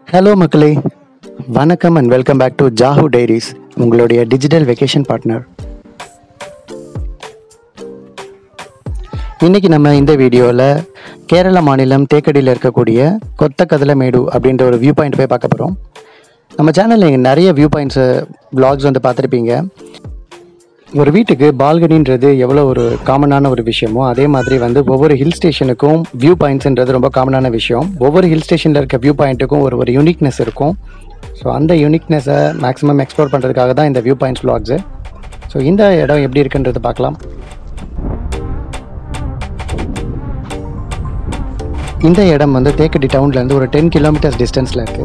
hello மக்களே வணக்கம் and welcome back to Jahoo Diaries உங்களுடைய டிஜிட்டல் வெக்கேஷன் பார்ட்னர் இன்னைக்கு நம்ம இந்த வீடியோவில் கேரள மாநிலம் தேக்கடியில் இருக்கக்கூடிய கொத்த கதலமேடு அப்படின்ற ஒரு வியூ பாயிண்ட் போய் பார்க்க போகிறோம் நம்ம சேனலில் நீங்கள் நிறைய வியூ பாயிண்ட்ஸு vlogs வந்து பார்த்துருப்பீங்க ஒரு வீட்டுக்கு பால்கனின்றது எவ்வளோ ஒரு காமனான ஒரு விஷயமோ அதே மாதிரி வந்து ஒவ்வொரு ஹில் ஸ்டேஷனுக்கும் வியூ பாயிண்ட்ஸ்ன்றது ரொம்ப காமனான விஷயம் ஒவ்வொரு ஹில் ஸ்டேஷனில் இருக்க வியூ பாயிண்ட்டுக்கும் ஒரு ஒரு யூனிக்னஸ் இருக்கும் ஸோ அந்த யூனிக்னஸை மேக்ஸிமம் எக்ஸ்ப்ளோர் பண்ணுறதுக்காக தான் இந்த வியூ பாயிண்ட்ஸ் vlogs ஸோ இந்த இடம் எப்படி இருக்குன்றது பார்க்கலாம் இந்த இடம் வந்து தேக்கடி டவுன்லேருந்து ஒரு டென் கிலோமீட்டர்ஸ் டிஸ்டன்ஸில் இருக்குது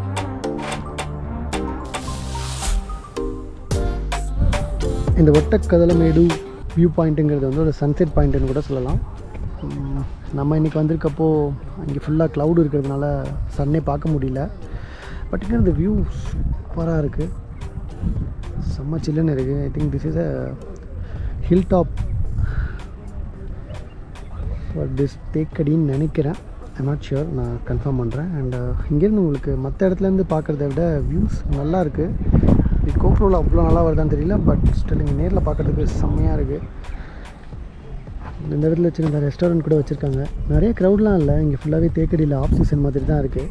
இந்த ஒட்டக்கதலமேடு வியூ பாயிண்ட்டுங்கிறது வந்து ஒரு சன்செட் பாயிண்ட்டுன்னு கூட சொல்லலாம் உம், நம்ம இன்றைக்கி வந்திருக்கப்போ இங்கே ஃபுல்லாக க்ளவுட் இருக்கிறதுனால சன்னே பார்க்க முடியல பட் இங்கே இந்த வியூ சூப்பராக இருக்குது செம்ம சில்லுன்னு இருக்குது I think this is a hill top for this தேக்கடின்னு நினைக்கிறேன் ஐம் நாட் ஷுர் நான் கன்ஃபார்ம் பண்ணுறேன் அண்ட் இங்கேருந்து உங்களுக்கு மற்ற இடத்துலேருந்து பார்க்குறத விட வியூஸ் நல்லா இருக்குது இது கோப்ரோவில் அவ்வளோ நல்லா வருதான்னு தெரியல பட் ஸ்டில் இங்கே நேரில் பார்க்குறதுக்கு செம்மையாக இருக்குது இந்த இடத்துல சின்ன ரெஸ்டாரண்ட் கூட வச்சுருக்காங்க நிறைய க்ரௌட்லாம் இல்லை இங்கே ஃபுல்லாகவே தேக்கடியில் ஆஃப் சீசன் மாதிரி தான் இருக்குது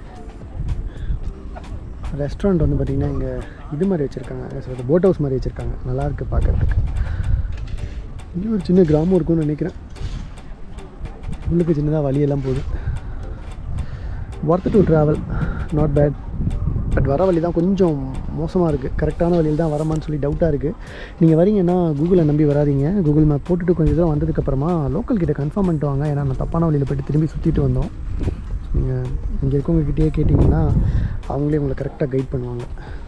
ரெஸ்டாரண்ட் வந்து பார்த்திங்கன்னா இங்கே இது மாதிரி வச்சுருக்காங்க போட் ஹவுஸ் மாதிரி வச்சுருக்காங்க நல்லாயிருக்கு பார்க்குறதுக்கு இங்கே ஒரு சின்ன கிராமம் இருக்கும்னு நினைக்கிறேன் உள்ளுக்கு சின்னதாக வழியெல்லாம் போகுது worth to travel not bad but வர வழி தான் கொஞ்சம் மோசமாக இருக்குது கரெக்டான வழியில் தான் வரமான்னு சொல்லி டவுட்டாக இருக்குது நீங்கள் வரீங்கன்னா கூகுளை நம்பி வராதீங்க கூகுள் மேப் போட்டுட்டு கொஞ்சம் தூரம் வந்ததுக்கப்புறமா லோக்கல் கிட்ட கன்ஃபார்ம் பண்ணிட்டு வாங்க ஏன்னா நான் தப்பான வழியில் போயிட்டு திரும்பி சுற்றிட்டு வந்தோம் நீங்கள் இங்கே இருக்கவங்ககிட்டயே கேட்டிங்கன்னா அவங்களே உங்களை கரெக்டாக கைட் பண்ணுவாங்க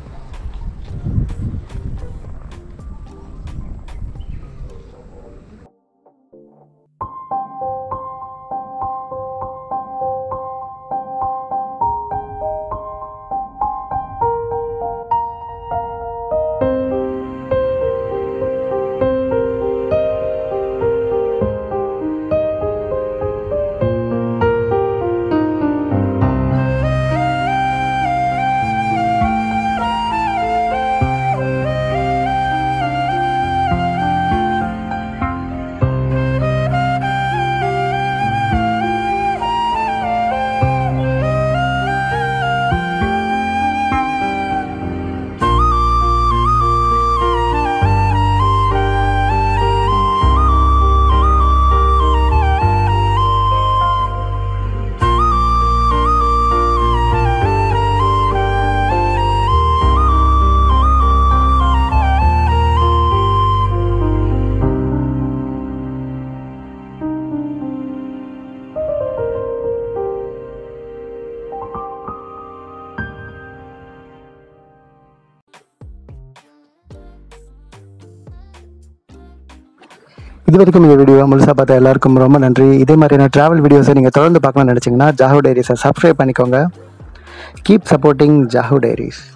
இது வரைக்கும் இந்த வீடியோ முழுசாக பார்த்த எல்லாருக்கும் ரொம்ப நன்றி இதே மாதிரியான ட்ராவல் வீடியோஸை நீங்கள் தொடர்ந்து பார்க்கணும்னு நினச்சிங்கன்னா ஜாஹூ டைரிஸை சப்ஸ்கிரைப் பண்ணிக்கோங்க கீப் சப்போர்ட்டிங் ஜாஹூ டைரிஸ்